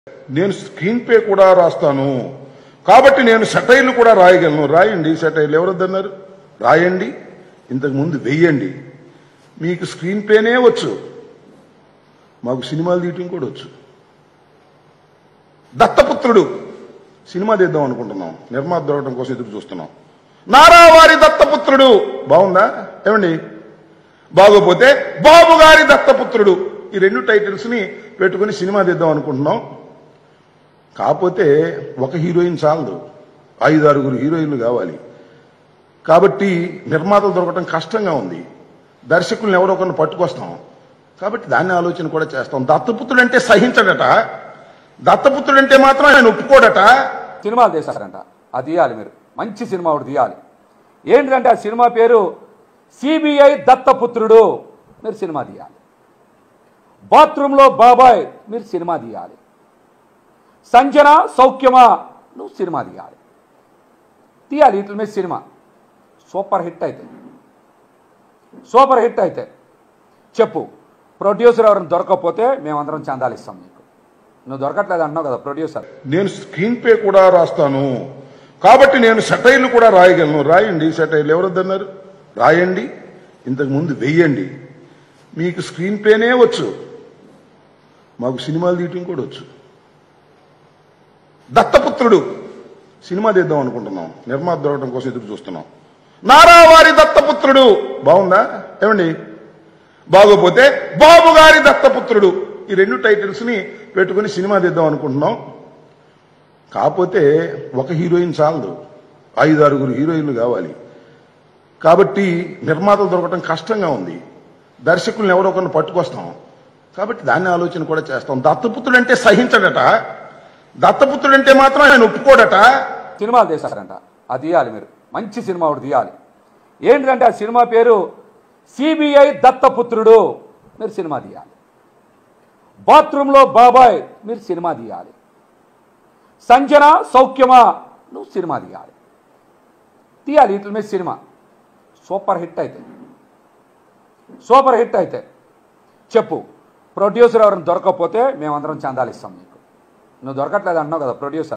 నేను screen pay కూడా రాస్తాను కాబట్టి నేను సెటైర్లు కూడా రాయగలను రాయండి సెటైర్లు ఎవరొద్దన్నారు రాయండి ఇంతకు ముందు వెయ్యండి మీకు స్క్రీన్ పేనే వచ్చు మాకు సినిమాలు తీయటం కూడా వచ్చు దత్తపుత్రుడు సినిమా తీద్దాం అనుకుంటున్నాం నిర్మాత దొరకడం కోసం ఎదురు చూస్తున్నాం నారావారి దత్తపుత్రుడు బాగుందా ఏమండి బాగోపోతే బాబు గారి దత్తపుత్రుడు ఈ రెండు టైటిల్స్ ని పెట్టుకుని సినిమా తీద్దాం అనుకుంటున్నాం కాకపోతే ఒక హీరోయిన్ చాలదు ఐదు ఆరుగురు హీరోయిన్లు కావాలి కాబట్టి నిర్మాతలు దొరకటం కష్టంగా ఉంది దర్శకులను ఎవరో ఒకరిని పట్టుకొస్తాం కాబట్టి దాన్ని ఆలోచన కూడా చేస్తాం దత్తపుత్రుడు అంటే సహించడట దత్తపుత్రుడు అంటే మాత్రం ఆయన ఒప్పుకోడట సినిమాలు తీశారంట అది తీయాలి మీరు మంచి సినిమా ఒకటి తీయాలి ఏంటంటే ఆ సినిమా పేరు సిబిఐ దత్తపుత్రుడు మీరు సినిమా తీయాలి బాత్రూంలో బాబాయ్ మీరు సినిమా తీయాలి సంజన సౌఖ్యమా నువ్వు సినిమా తీయాలి తీయాలి వీటి మీద సినిమా సూపర్ హిట్ అయితే సూపర్ హిట్ అయితే చెప్పు ప్రొడ్యూసర్ ఎవరైనా దొరకకపోతే మేమందరం చందాలు ఇస్తాం నీకు నువ్వు దొరకట్లేదు అంటున్నావు కదా ప్రొడ్యూసర్ నేను స్క్రీన్ పే కూడా రాస్తాను కాబట్టి నేను సెటైర్లు కూడా రాయగలను రాయండి సెటైర్లు ఎవరొద్దన్నారు రాయండి ఇంతకు ముందు వెయ్యండి మీకు స్క్రీన్ పేనే వచ్చు మాకు సినిమాలు తీయటం కూడా వచ్చు దత్తపుత్రుడు సినిమా తీద్దాం అనుకుంటున్నాం నిర్మాత దొరకడం కోసం ఎదురు చూస్తున్నాం నారావారి దత్తపుత్రుడు బాగుందా ఏమండి బాగోపోతే బాబు గారి దత్తపుత్రుడు ఈ రెండు టైటిల్స్ ని పెట్టుకుని సినిమా తీద్దాం అనుకుంటున్నాం కాకపోతే ఒక హీరోయిన్ చాలదు ఐదు ఆరుగురు హీరోయిన్లు కావాలి కాబట్టి నిర్మాతలు దొరకటం కష్టంగా ఉంది దర్శకులను ఎవరో ఒకరిని పట్టుకొస్తాం కాబట్టి దాన్ని ఆలోచన కూడా చేస్తాం దత్తపుత్రుడు అంటే సహించడట దత్తపుత్రుడు అంటే మాత్రం ఆయన ఒప్పుకోడట సినిమాలు తీశారంట అది తీయాలి మీరు మంచి సినిమా ఒకటి తీయాలి ఏంటంటే ఆ సినిమా పేరు సిబిఐ దత్తపుత్రుడు మీరు సినిమా తీయాలి బాత్రూంలో బాబాయ్ మీరు సినిమా తీయాలి సంజన సౌఖ్యమా నువ్వు సినిమా తీయాలి తీయాలి వీటి మీద సినిమా సూపర్ హిట్ అయితే సూపర్ హిట్ అయితే చెప్పు ప్రొడ్యూసర్ ఎవరైనా దొరకకపోతే మేమందరం చందాలు ఇస్తాం నీకు నువ్వు దొరకట్లేదు అంటున్నావు కదా ప్రొడ్యూసర్